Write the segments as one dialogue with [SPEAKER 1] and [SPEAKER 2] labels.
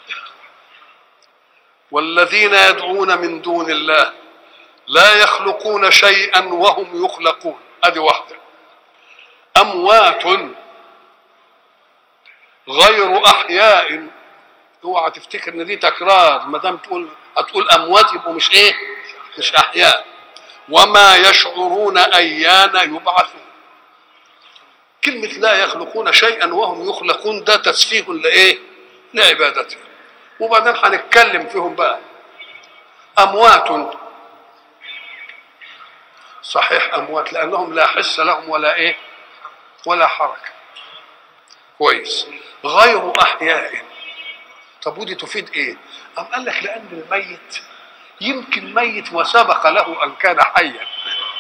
[SPEAKER 1] والذين يدعون من دون الله لا يخلقون شيئا وهم يخلقون ادي واحده اموات غير احياء اوعى تفتكر ان دي تكرار ما دام تقول هتقول اموات يبقوا مش ايه مش احياء وما يشعرون ايان يبعثون كلمة لا يخلقون شيئا وهم يخلقون ده تسفيه لإيه؟ لعبادته وبعدين هنتكلم فيهم بقى أموات صحيح أموات لأنهم لا حس لهم ولا إيه؟ ولا حركة كويس غير أحياء طب ودي تفيد إيه؟ أم قال لك لأن الميت يمكن ميت وسبق له أن كان حيا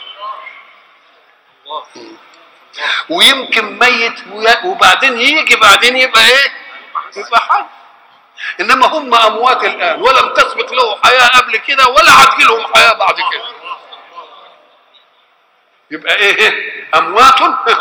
[SPEAKER 1] ويمكن ميت وبعدين يجي بعدين يبقى ايه يبقى حي انما هم اموات الان ولم تسبق له حياه قبل كده ولا هتجي لهم حياه بعد كده يبقى ايه اموات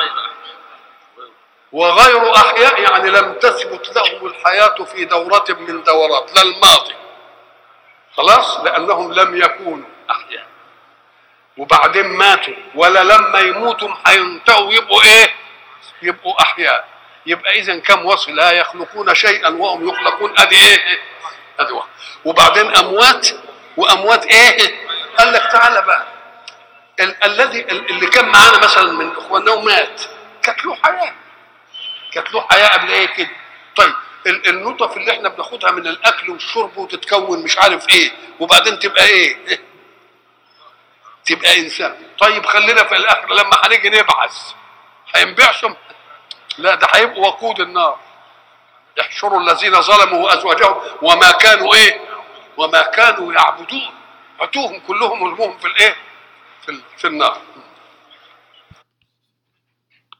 [SPEAKER 1] وغير احياء يعني لم تثبت لهم الحياه في دوره من دورات لا الماضي خلاص لانهم لم يكونوا احياء وبعدين ماتوا ولا لما يموتوا هينتهوا يبقوا ايه يبقوا احياء يبقى اذا كم وصف لا يخلقون شيئا وهم يخلقون ادي ايه ادي واحد وبعدين اموات واموات ايه قال لك تعالى بقى ال- الذي ال- اللي كان معانا مثلا من اخواننا ومات كانت له حياه كانت له حياه قبل ايه كده طيب ال- النطف اللي احنا بناخدها من الاكل والشرب وتتكون مش عارف ايه وبعدين تبقى ايه, إيه؟ تبقى انسان طيب خلينا في الاخر لما هنيجي نبعث هينبعثوا لا ده هيبقوا وقود النار يحشروا الذين ظلموا وازواجهم وما كانوا ايه وما كانوا يعبدون اتوهم كلهم ارموهم في الايه في, ال- في النار